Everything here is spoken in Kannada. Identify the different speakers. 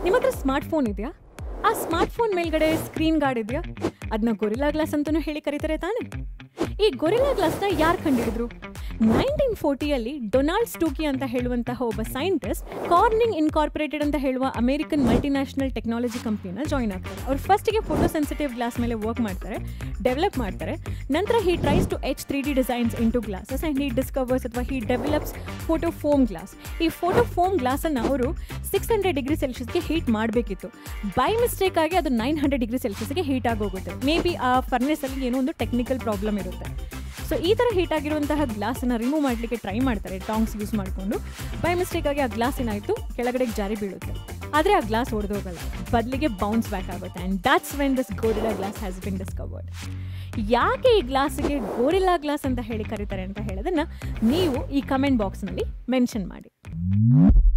Speaker 1: ನಿಮ್ಮ ಹತ್ರ ಸ್ಮಾರ್ಟ್ ಫೋನ್ ಇದೆಯಾ ಆ ಸ್ಮಾರ್ಟ್ ಫೋನ್ ಮೇಲ್ಗಡೆ ಸ್ಕ್ರೀನ್ ಗಾರ್ಡ್ ಇದೆಯಾ ಅದನ್ನ ಗೊರಿಲ್ಲಾ ಗ್ಲಾಸ್ ಅಂತಲೂ ಹೇಳಿ ಕರೀತಾರೆ ತಾನೆ ಈ ಗೊರಿಲ್ಲಾ ಗ್ಲಾಸ್ನ ಯಾರು ಕಂಡುಹಿಡಿದ್ರು ನೈನ್ಟೀನ್ ಫೋರ್ಟಿಯಲ್ಲಿ ಡೊನಾಲ್ಡ್ ಸ್ಟೂಕಿ ಅಂತ ಹೇಳುವಂತಹ ಒಬ್ಬ ಸೈಂಟಿಸ್ಟ್ ಕಾರ್ನಿಂಗ್ ಇನ್ಕಾರ್ಪೊರೇಟೆಡ್ ಅಂತ ಹೇಳುವ ಅಮೆರಿಕನ್ ಮಲ್ಟಿನ್ಯಾಷನಲ್ ಟೆಕ್ನಾಲಜಿ ಕಂಪ್ನಿನ ಜಾಯ್ನ್ ಆಗ್ತಾರೆ ಅವ್ರು ಫಸ್ಟಿಗೆ ಫೋಟೋ ಸೆನ್ಸಿಟಿವ್ ಗ್ಲಾಸ್ ಮೇಲೆ ವರ್ಕ್ ಮಾಡ್ತಾರೆ ಡೆವಲಪ್ ಮಾಡ್ತಾರೆ ನಂತರ he tries to etch three D designs into glasses and he discovers ಅಥವಾ he develops photo foam glass ಈ ಫೋಟೋ ಫೋಮ್ ಗ್ಲಾಸನ್ನು ಅವರು ಸಿಕ್ಸ್ ಹಂಡ್ರೆಡ್ ಡಿಗ್ರಿ ಸೆಲ್ಸಿಯಸ್ಗೆ ಹೀಟ್ ಮಾಡಬೇಕಿತ್ತು ಬೈ ಮಿಸ್ಟೇಕ್ ಆಗಿ ಅದು ನೈನ್ ಹಂಡ್ರೆಡ್ ಡಿಗ್ರಿ ಸೆಲ್ಸಿಯಸ್ಗೆ ಹೀಟ್ ಆಗೋಗುತ್ತೆ ಮೇ ಬಿ ಆ ಫರ್ನೆಸಲ್ಲಿ ಏನೋ ಒಂದು ಟೆಕ್ನಿಕಲ್ ಪ್ರಾಬ್ಲಮ್ ಇರುತ್ತೆ ಸೊ ಈ ಥರ ಹೀಟ್ ಆಗಿರುವಂತಹ ಗ್ಲಾಸನ್ನು ರಿಮೂವ್ ಮಾಡಲಿಕ್ಕೆ ಟ್ರೈ ಮಾಡ್ತಾರೆ ಟಾಂಗ್ಸ್ ಯೂಸ್ ಮಾಡಿಕೊಂಡು ಬೈ ಮಿಸ್ಟೇಕ್ ಆಗಿ ಆ ಗ್ಲಾಸ್ ಏನಾಯಿತು ಕೆಳಗಡೆ ಜಾರಿ ಬೀಳುತ್ತೆ ಆದರೆ ಆ ಗ್ಲಾಸ್ ಒಡೆದೋಗಲ್ಲ ಬದಲಿಗೆ ಬೌನ್ಸ್ ಬ್ಯಾಕ್ ಆಗುತ್ತೆ and that's when this gorilla glass has been discovered ಯಾಕೆ ಈ ಗ್ಲಾಸ್ಗೆ ಗೋರಿಲ್ಲಾ ಗ್ಲಾಸ್ ಅಂತ ಹೇಳಿ ಕರೀತಾರೆ ಅಂತ ಹೇಳೋದನ್ನು ನೀವು ಈ ಕಮೆಂಟ್ ಬಾಕ್ಸ್ನಲ್ಲಿ ಮೆನ್ಷನ್ ಮಾಡಿ